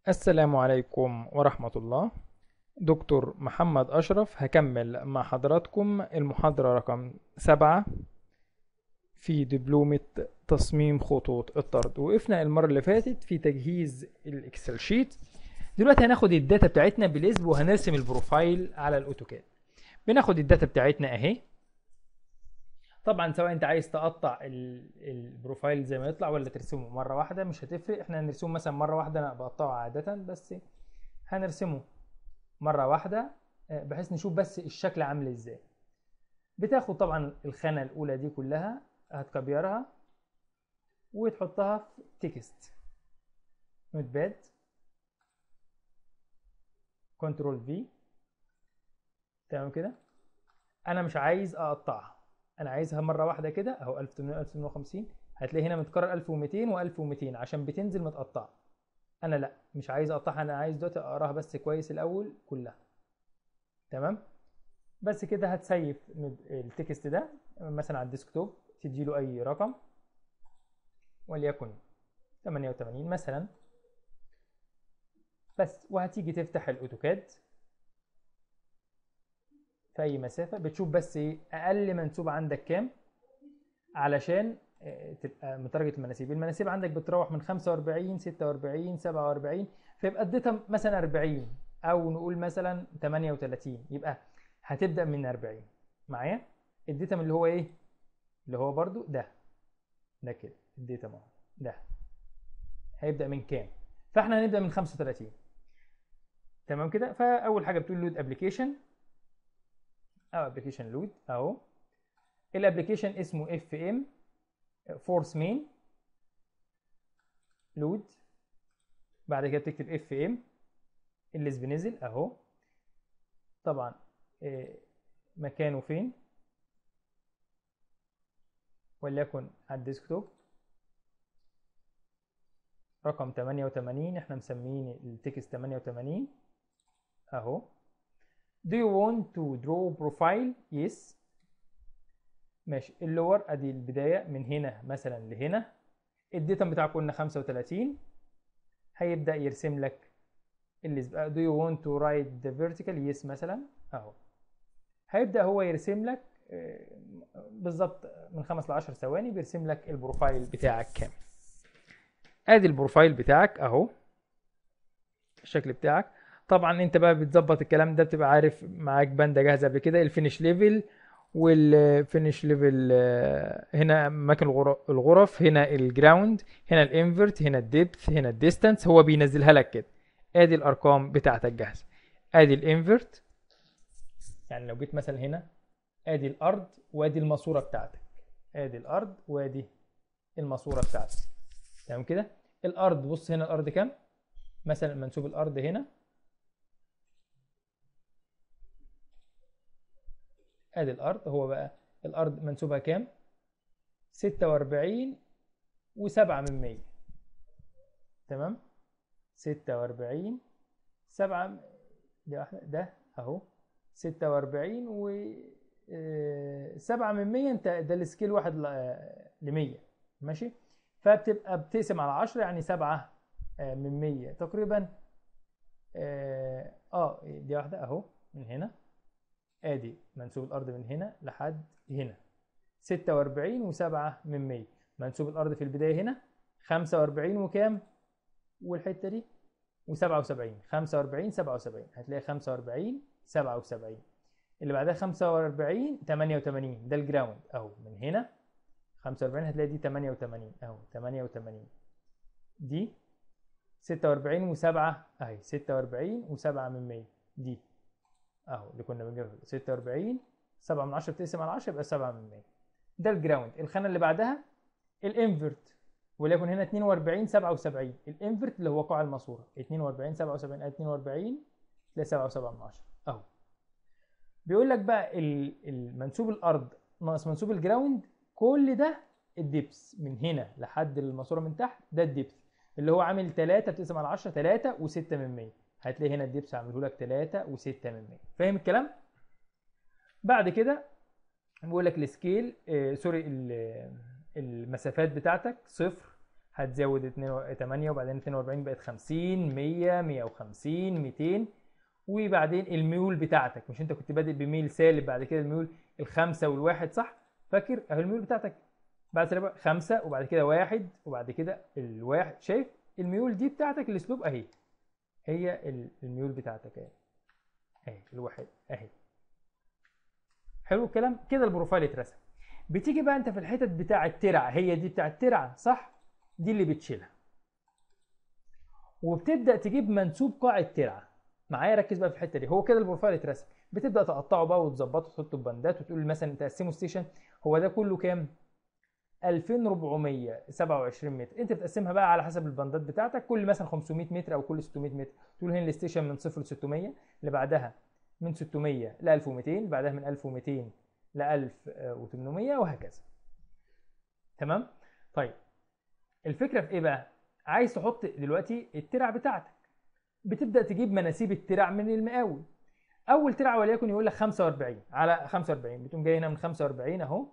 السلام عليكم ورحمة الله دكتور محمد أشرف هكمل مع حضراتكم المحاضرة رقم سبعة في دبلومة تصميم خطوط الطرد وقفنا المرة اللي فاتت في تجهيز الإكسل شيت دلوقتي هناخد الداتا بتاعتنا بالاسم وهنرسم البروفايل على الأوتوكاد بناخد الداتا بتاعتنا أهي طبعا سواء انت عايز تقطع ال- البروفايل زي ما يطلع ولا ترسمه مره واحده مش هتفرق احنا هنرسمه مثلا مره واحده انا بقطعه عاده بس هنرسمه مره واحده آه، بحيث نشوف بس الشكل عامل ازاي بتاخد طبعا الخانه الاولى دي كلها هتكبرها وتحطها في تكست نوت باد كنترول في تمام كده انا مش عايز اقطعها انا عايزها مره واحده كده اهو 1800 1850 هتلاقي هنا متكرر 1200 و1200 عشان بتنزل متقطعه انا لا مش عايز اقطعها انا عايز دلوقتي اقراها بس كويس الاول كلها تمام بس كده هتسيف ند- التكست ده مثلا على الديسكتوب تديله اي رقم وليكن 88 مثلا بس وهتيجي تفتح الاوتوكاد في اي مسافه بتشوف بس ايه اقل منسوب عندك كام علشان آه، تبقى متارجت المناسيب المناسيب عندك بتروح من 45 46 47 فيبقى اديتها مثلا 40 او نقول مثلا 38 يبقى هتبدا من 40 معايا اديتها من اللي هو ايه اللي هو برضو ده ده كده اديتها اهو ده هيبدا من كام فاحنا هنبدا من 35 تمام كده فاول حاجه بتقول لود ابلكيشن او ابلكيشن لود اهو الابلكيشن اسمه اف ام فورس مين لود بعد كده بتكتب اف ام اللي بنزل اهو طبعا آه، مكانه فين وليكن على الديسكتوب رقم 88 احنا مسمين التكست 88 اهو Do you want to draw profile? Yes. ماشي اللور ادي البداية من هنا مثلا لهنا الداتا بتاعك قلنا 35 هيبدأ يرسم لك اللي بقى do you want to write the vertical? Yes مثلا اهو هيبدأ هو يرسم لك آه، بالظبط من 5 ل 10 ثواني بيرسم لك البروفايل بتاعك كامل ادي البروفايل بتاعك اهو الشكل بتاعك طبعا انت بقى بتظبط الكلام ده بتبقى عارف معاك باندا جاهزه قبل كده الفينش ليفل والفينش ليفل هنا اماكن الغر- الغرف هنا الجراوند هنا الانفرت هنا الديبث هنا الديستانس هو بينزلها لك كده ادي الارقام بتاعتك جاهزه ادي الانفرت يعني لو جيت مثلا هنا ادي الارض وادي الماسوره بتاعتك ادي الارض وادي الماسوره بتاعتك تمام كده الارض بص هنا الارض كام مثلا منسوب الارض هنا ادي الارض هو بقى الارض منسوبها كام 46 و7 من 100 تمام 46 7 دي واحده ده اهو 46 و 7 من 100 انت ده السكيل واحد ل 100 ماشي فبتبقى بتقسم على 10 يعني 7 من 100 تقريبا اه آه، دي واحده اهو من هنا ادي منسوب الارض من هنا لحد هنا 46 و7 من 100 منسوب الارض في البدايه هنا 45 وكام والحته دي و77 45 77 هتلاقي 45 77 اللي بعدها 45 88 ده الجراوند اهو من هنا 45 هتلاقي دي 88 اهو 88 دي 46 و7 اهي 46 و7 من 100 دي اهو اللي كنا بنجيبها 46 7 من 10 بتقسم على 10 يبقى 7 من 100 ده الجراوند الخانه اللي بعدها الانفرت وليكن هنا 42 77 الانفرت اللي هو قاع الماسوره 42 77 ادي 42 تلاقي 7 و7 من 10 اهو بيقول لك بقى ال- المنسوب الارض ناقص منسوب الجراوند كل ده الدبس من هنا لحد الماسوره من تحت ده الدبس اللي هو عامل 3 بتقسم على 10 3 و6 من 100 هتلاقي هنا الدبس عامله لك 3 و6 من 100 فاهم الكلام بعد كده بيقول لك السكيل آه سوري ال- المسافات بتاعتك صفر هتزود 2 8 وبعدين 42 بقت 50 100 150 200 وبعدين الميول بتاعتك مش انت كنت بادئ بميل سالب بعد كده الميول الخمسة والواحد صح فاكر اهو الميول بتاعتك بعد كده خمسة وبعد كده واحد وبعد كده الواحد شايف الميول دي بتاعتك الاسلوب اهي هي الميول بتاعتك اهي اهي الواحد اهي حلو الكلام كده البروفايل اترسم بتيجي بقى انت في الحتت بتاع الترع هي دي بتاع الترع صح دي اللي بتشيلها وبتبدا تجيب منسوب قاع الترعه معايا ركز بقى في الحته دي هو كده البروفايل اترسم بتبدا تقطعه بقى وتظبطه وتحطه في بندات وتقول مثلا تقسمه ستيشن هو ده كله كام 2427 متر انت بتقسمها بقى على حسب البندات بتاعتك كل مثلا 500 متر او كل 600 متر تقول هنا الستيشن من 0 ل 600 اللي بعدها من 600 ل 1200 بعدها من 1200 ل 1800 وهكذا تمام طيب الفكره في ايه بقى عايز تحط دلوقتي الترع بتاعتك بتبدا تجيب مناسيب الترع من المقاول اول ترع وليكن يقول لك 45 على 45 بتقوم جاي هنا من 45 اهو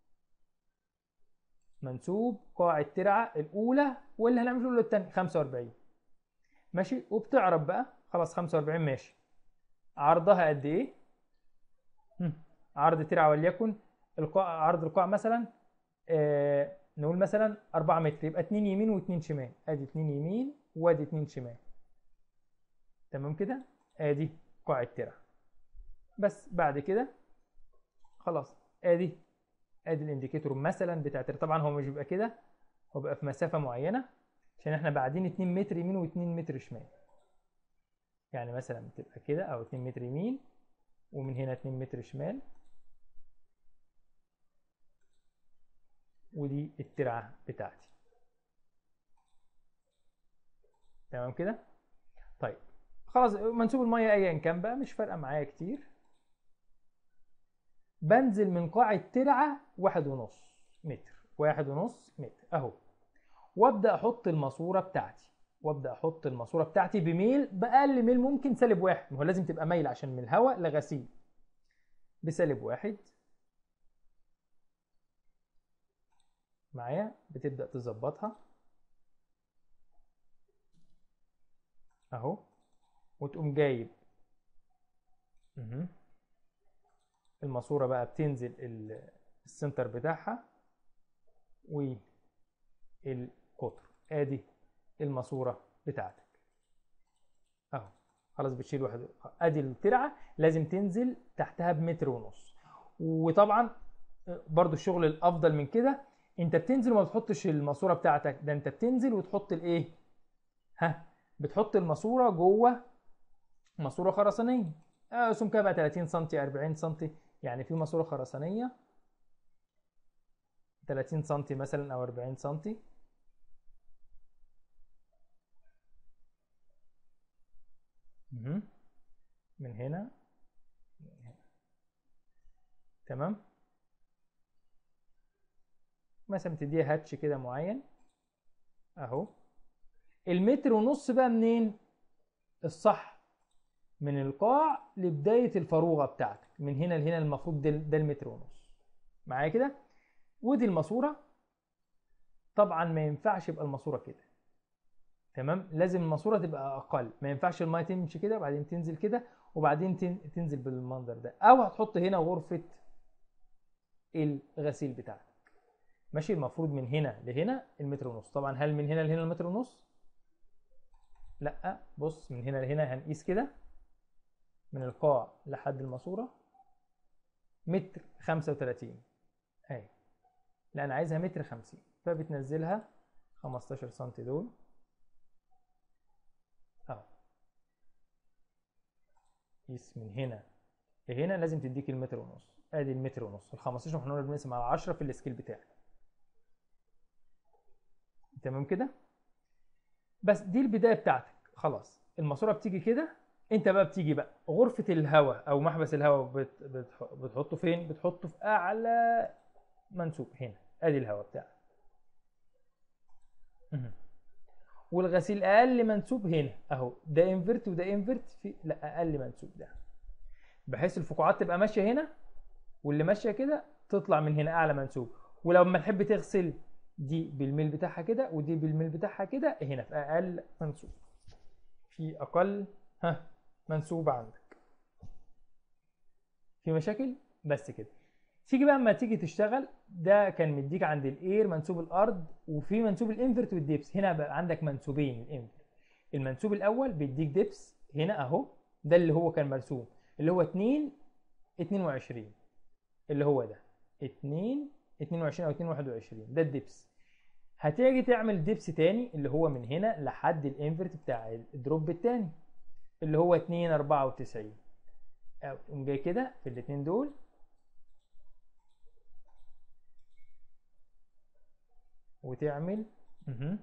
منسوب قاع الترعه الاولى واللي هنعمل الاولى الثانيه 45 ماشي وبتعرف بقى خلاص 45 ماشي عرضها قد ايه عرض ترعه وليكن القاع عرض القاع مثلا آه نقول مثلا 4 متر يبقى 2 يمين و2 شمال ادي 2 يمين وادي 2 شمال تمام كده ادي قاع الترع بس بعد كده خلاص ادي ادي الانديكيتور مثلا بتاع الترع طبعا هو مش بيبقى كده هو بيبقى في مسافه معينه عشان احنا بعدين 2 متر يمين و2 متر شمال يعني مثلا تبقى كده او 2 متر يمين ومن هنا 2 متر شمال ودي الترعه بتاعتي تمام كده طيب خلاص منسوب الميه ايا كان بقى مش فارقه معايا كتير بنزل من قاع الترعه واحد ونص متر واحد ونص متر اهو وابدا احط الماسوره بتاعتي وابدا احط الماسوره بتاعتي بميل باقل ميل ممكن سالب واحد ما هو لازم تبقى مايل عشان من الهواء لغسيل بسالب واحد معايا بتبدا تظبطها اهو وتقوم جايب الماسوره بقى بتنزل السنتر بتاعها والقطر ادي الماسوره بتاعتك اهو خلاص بتشيل واحد ادي الترعه لازم تنزل تحتها بمتر ونص وطبعا برضو الشغل الافضل من كده انت بتنزل وما بتحطش الماسوره بتاعتك ده انت بتنزل وتحط الايه ها بتحط الماسوره جوه ماسوره خرسانيه آه سمكها بقى 30 سم 40 سم يعني في ماسوره خرسانيه 30 سم مثلا او 40 سم من هنا من هنا تمام مثلا تديها هاتش كده معين اهو المتر ونص بقى منين الصح من القاع لبداية الفروغة بتاعتك من هنا لهنا المفروض ده, ده المتر ونص معايا كده ودي الماسورة طبعا ما ينفعش يبقى الماسورة كده تمام لازم الماسورة تبقى أقل ما ينفعش المية تمشي كده وبعدين تنزل كده وبعدين تنزل بالمنظر ده أو هتحط هنا غرفة الغسيل بتاعتك ماشي المفروض من هنا لهنا المتر ونص طبعا هل من هنا لهنا المتر ونص لا بص من هنا لهنا هنقيس كده من القاع لحد الماسورة متر خمسة وتلاتين اهي لا انا عايزها متر خمسين فبتنزلها خمستاشر سنتي دول اهو قيس من هنا لهنا لازم تديك المتر ونص ادي المتر ونص ال 15 احنا بنقسم على 10 في السكيل بتاعي تمام كده بس دي البدايه بتاعتك خلاص الماسوره بتيجي كده انت بقى بتيجي بقى غرفه الهواء او محبس الهواء بت بت بتحطه فين بتحطه في اعلى منسوب هنا ادي الهواء بتاعك والغسيل اقل منسوب هنا اهو ده انفرت وده انفرت في لا اقل منسوب ده بحيث الفقاعات تبقى ماشيه هنا واللي ماشيه كده تطلع من هنا اعلى منسوب ولما تحب تغسل دي بالميل بتاعها كده ودي بالميل بتاعها كده هنا في اقل منسوب في اقل ها منسوب عندك في مشاكل بس كده تيجي بقى اما تيجي تشتغل ده كان مديك عند الاير منسوب الارض وفي منسوب الانفرت والديبس هنا بقى عندك منسوبين الانفرت المنسوب الاول بيديك ديبس هنا اهو ده اللي هو كان مرسوم اللي هو 2 22 اللي هو ده 2 22 او 2 21 ده الدبس هتيجي تعمل دبس تاني اللي هو من هنا لحد الانفرت بتاع الدروب التاني اللي هو 2 94 تقوم جاي كده في الاتنين دول وتعمل اها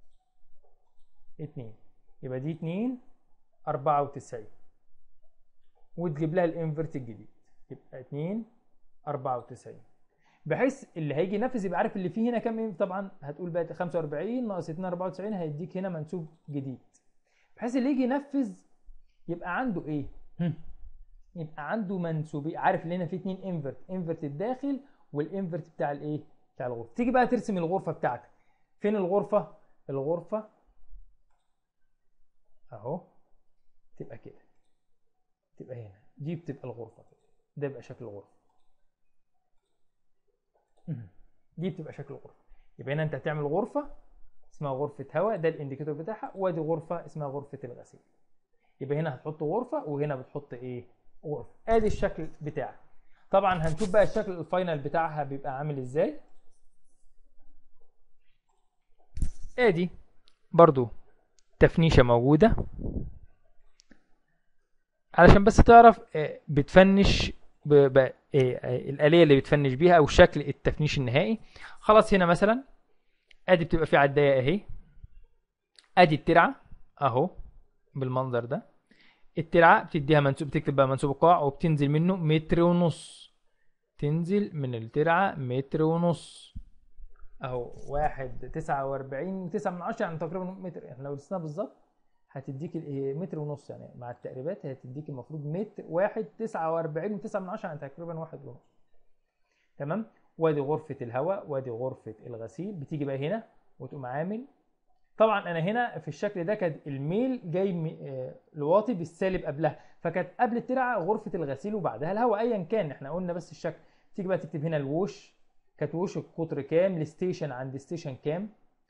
اتنين يبقى دي 2 94 وتجيب لها الانفرت الجديد يبقى 2 94 بحيث اللي هيجي ينفذ يبقى عارف اللي فيه هنا كام طبعا هتقول بقى 45 ناقص 2 94 هيديك هنا منسوب جديد بحيث اللي يجي ينفذ يبقى عنده ايه يبقى عنده منسوبين عارف ان هنا في اتنين انفرت انفرت الداخل والانفرت بتاع الايه بتاع الغرفه تيجي بقى ترسم الغرفه بتاعتك فين الغرفه الغرفه اهو تبقى كده تبقى هنا دي بتبقى الغرفه كده ده يبقى شكل الغرفه دي بتبقى شكل الغرفه يبقى هنا انت هتعمل غرفه اسمها غرفه هواء ده الانديكيتور بتاعها وادي غرفه اسمها غرفه الغسيل يبقى هنا هتحط غرفه وهنا بتحط ايه غرفه ادي الشكل بتاعك طبعا هنشوف بقى الشكل الفاينل بتاعها بيبقى عامل ازاي ادي برضو تفنيشه موجوده علشان بس تعرف بتفنش ب... ب... الآلية اللي بتفنش بيها أو شكل التفنيش النهائي خلاص هنا مثلا أدي بتبقى في عداية أهي أدي الترعة أهو بالمنظر ده الترعة بتديها منسوب بتكتب بقى منسوب القاع وبتنزل منه متر ونص تنزل من الترعة متر ونص أهو واحد تسعة وأربعين تسعة من عشرة يعني تقريبا متر يعني لو قسناها بالظبط هتديك متر ونص يعني مع التقريبات هتديك المفروض متر واحد تسعة وأربعين وتسعة من عشرة يعني تقريبا واحد ونص تمام وادي غرفة الهواء وادي غرفة الغسيل بتيجي بقى هنا وتقوم عامل طبعا انا هنا في الشكل ده كان الميل جاي لواطي بالسالب قبلها فكانت قبل الترعه غرفه الغسيل وبعدها الهواء ايا كان احنا قلنا بس الشكل تيجي بقى تكتب هنا الوش كانت وش القطر كام الستيشن عند ستيشن كام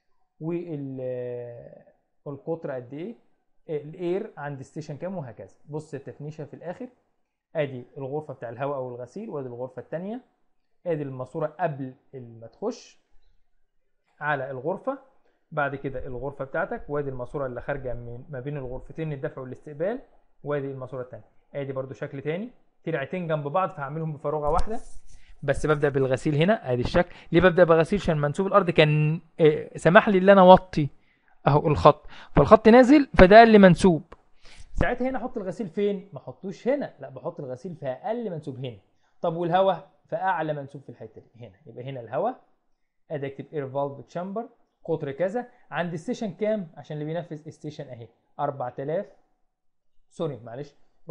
وال والقطر قد ايه الاير عند ستيشن كام وهكذا بص التفنيشه في الاخر ادي الغرفه بتاع الهواء او الغسيل وادي الغرفه الثانيه ادي الماسوره قبل ما تخش على الغرفه بعد كده الغرفه بتاعتك وادي الماسوره اللي خارجه من ما بين الغرفتين الدفع والاستقبال وادي الماسوره الثانيه ادي برده شكل تاني ترعتين جنب بعض فهعملهم بفروغه واحده بس ببدا بالغسيل هنا ادي الشكل ليه ببدا بغسيل عشان منسوب الارض كان إيه سمح لي ان انا اوطي اهو الخط فالخط نازل فده اقل منسوب ساعتها هنا احط الغسيل فين ما احطوش هنا لا بحط الغسيل في اقل منسوب هنا طب والهواء في اعلى منسوب في الحته دي هنا يبقى هنا الهواء ادي اكتب اير فالف تشامبر قطر كذا عند ستيشن كام عشان اللي بينفذ ستيشن اهي 4000 سوري معلش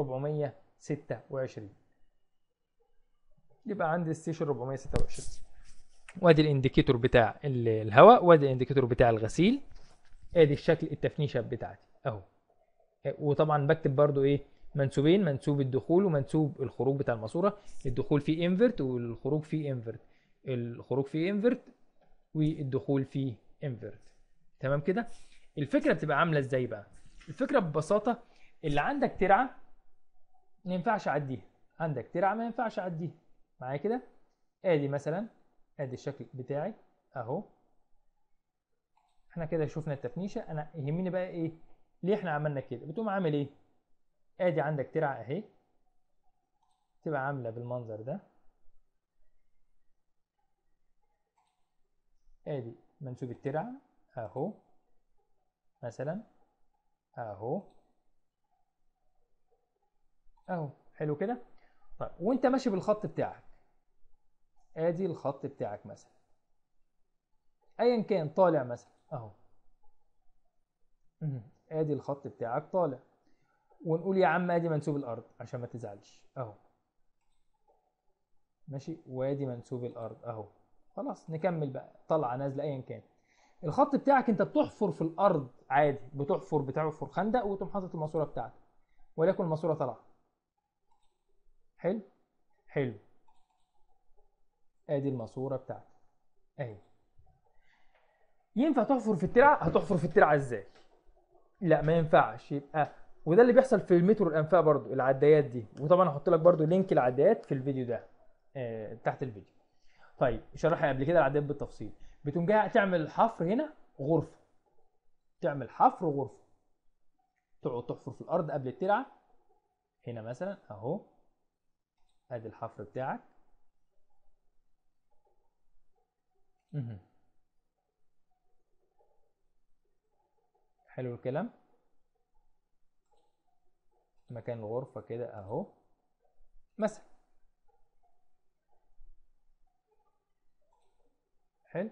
426 يبقى عندي ستيشن 426 وادي الانديكيتور بتاع الهواء وادي الانديكيتور بتاع الغسيل ادي الشكل التفنيشه بتاعتي اهو وطبعا بكتب برضو ايه منسوبين منسوب الدخول ومنسوب الخروج بتاع الماسوره الدخول فيه انفرت والخروج فيه انفرت الخروج فيه انفرت والدخول فيه انفرت تمام كده الفكره بتبقى عامله ازاي بقى الفكره ببساطه اللي عندك ترعه ما ينفعش اعديها عندك ترعه ما ينفعش اعديها معايا كده ادي مثلا ادي الشكل بتاعي اهو احنا كده شفنا التفنيشه انا يهمني بقى ايه ليه احنا عملنا كده بتقوم عامل ايه ادي عندك ترعه اهي تبقى عامله بالمنظر ده ادي منسوب الترعه اهو مثلا اهو اهو حلو كده طيب وانت ماشي بالخط بتاعك ادي الخط بتاعك مثلا ايا كان طالع مثلا اهو ادي الخط بتاعك طالع ونقول يا عم ادي منسوب الارض عشان ما تزعلش اهو ماشي وادي منسوب الارض اهو خلاص نكمل بقى طلعه نازله ايا كان الخط بتاعك انت بتحفر في الارض عادي بتحفر بتحفر خندق وتقوم حاطط الماسوره بتاعتك وليكن الماسوره طالعه حلو حلو ادي الماسوره بتاعتي اهي ينفع تحفر في الترعه هتحفر في الترعه ازاي لا ما ينفعش يبقى وده اللي بيحصل في المترو الانفاق برضو العدايات دي وطبعا هحط لك برضو لينك العدايات في الفيديو ده آه تحت الفيديو طيب شرحها قبل كده العدايات بالتفصيل بتقوم جاي تعمل الحفر هنا غرفه تعمل حفر وغرفه تقعد تحفر في الارض قبل الترعه هنا مثلا اهو ادي الحفر بتاعك مهم. حلو الكلام مكان الغرفة كده اهو مثلا حلو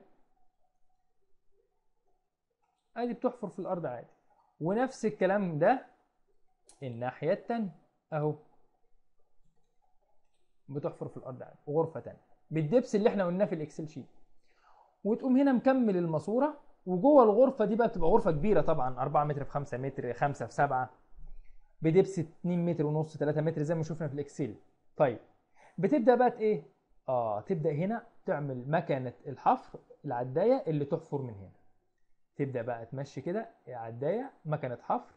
ادي بتحفر في الارض عادي ونفس الكلام ده الناحية التانية اهو بتحفر في الارض عادي غرفة تانية بالدبس اللي احنا قلناه في الاكسل شيت وتقوم هنا مكمل الماسورة وجوه الغرفة دي بقى بتبقى غرفة كبيرة طبعا 4 متر في 5 متر 5 في 7 بدبس 2 متر ونص 3 متر زي ما شفنا في الاكسل طيب بتبدا بقى ايه اه تبدا هنا تعمل مكنه الحفر العدايه اللي تحفر من هنا تبدا بقى تمشي كده عدايه مكنه حفر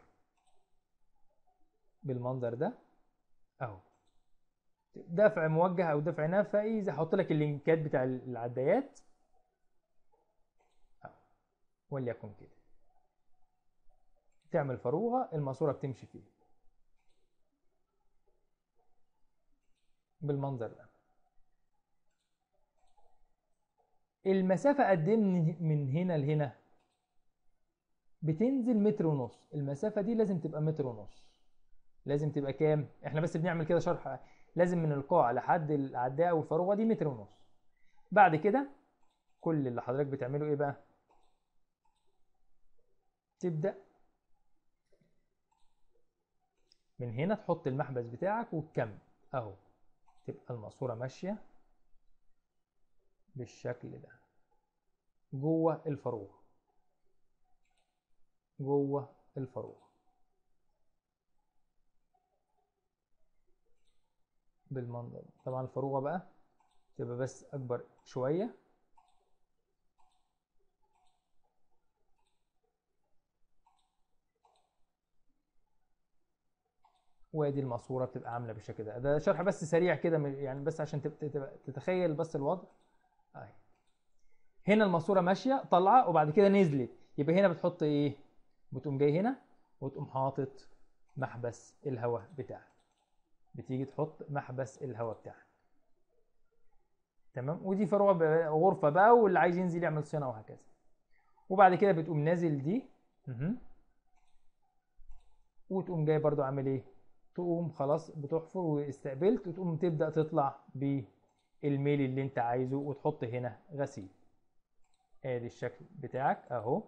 بالمنظر ده اهو دفع موجه او دفع نفعي زي هحط لك اللينكات بتاع العدايات أهو. وليكن كده تعمل فروغه الماسوره بتمشي فيها بالمنظر ده المسافة قد ايه من من هنا لهنا بتنزل متر ونص المسافة دي لازم تبقى متر ونص لازم تبقى كام احنا بس بنعمل كده شرح لازم من القاع لحد العداء والفروغة دي متر ونص بعد كده كل اللي حضرتك بتعمله ايه بقى تبدأ من هنا تحط المحبس بتاعك وتكمل اهو تبقى الماسورة ماشية بالشكل ده جوه الفروغ جوه الفروغ بالمنظر ده. طبعا الفروغة بقى تبقى بس أكبر شوية وادي الماسوره بتبقى عامله بالشكل ده ده شرح بس سريع كده يعني بس عشان تبقى تتخيل بس الوضع اهي هنا الماسوره ماشيه طالعه وبعد كده نزلت يبقى هنا بتحط ايه بتقوم جاي هنا وتقوم حاطط محبس الهواء بتاعك بتيجي تحط محبس الهواء بتاعك تمام ودي فروه غرفه بقى واللي عايز ينزل يعمل صيانه وهكذا وبعد كده بتقوم نازل دي مه. وتقوم جاي برضو عامل ايه تقوم خلاص بتحفر واستقبلت وتقوم تبدأ تطلع بالميل اللي انت عايزه وتحط هنا غسيل ادي الشكل بتاعك اهو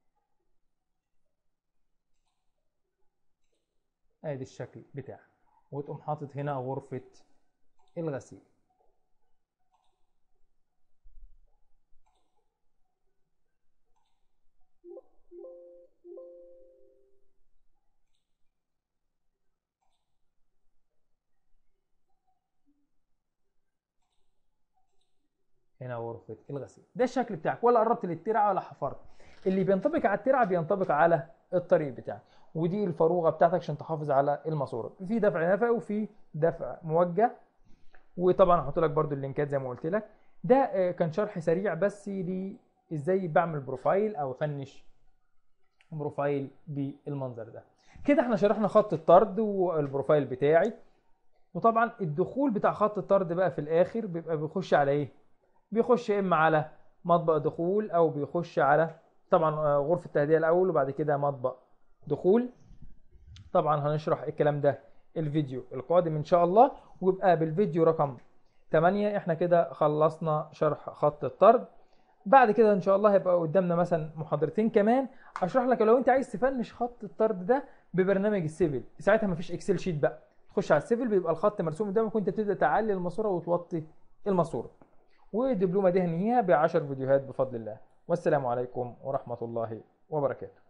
ادي الشكل بتاعك وتقوم حاطط هنا غرفة الغسيل هنا غرفة الغسيل ده الشكل بتاعك ولا قربت للترعة ولا حفرت اللي بينطبق على الترعة بينطبق على الطريق بتاعك ودي الفروغة بتاعتك عشان تحافظ على الماسورة في دفع نفقي وفي دفع موجه وطبعا هحط لك برده اللينكات زي ما قلت لك ده كان شرح سريع بس لي ازاي بعمل بروفايل او افنش بروفايل بالمنظر ده كده احنا شرحنا خط الطرد والبروفايل بتاعي وطبعا الدخول بتاع خط الطرد بقى في الاخر بيبقى بيخش على ايه بيخش اما على مطبق دخول او بيخش على طبعا غرفه التهدئه الاول وبعد كده مطبق دخول طبعا هنشرح الكلام ده الفيديو القادم ان شاء الله ويبقى بالفيديو رقم 8 احنا كده خلصنا شرح خط الطرد بعد كده ان شاء الله هيبقى قدامنا مثلا محاضرتين كمان اشرح لك لو انت عايز تفنش خط الطرد ده ببرنامج السيفل ساعتها مفيش اكسل شيت بقى تخش على السيفل بيبقى الخط مرسوم قدامك وانت تبدا تعلي الماسوره وتوطي الماسوره ودبلومه دي هنهيها ب 10 فيديوهات بفضل الله والسلام عليكم ورحمه الله وبركاته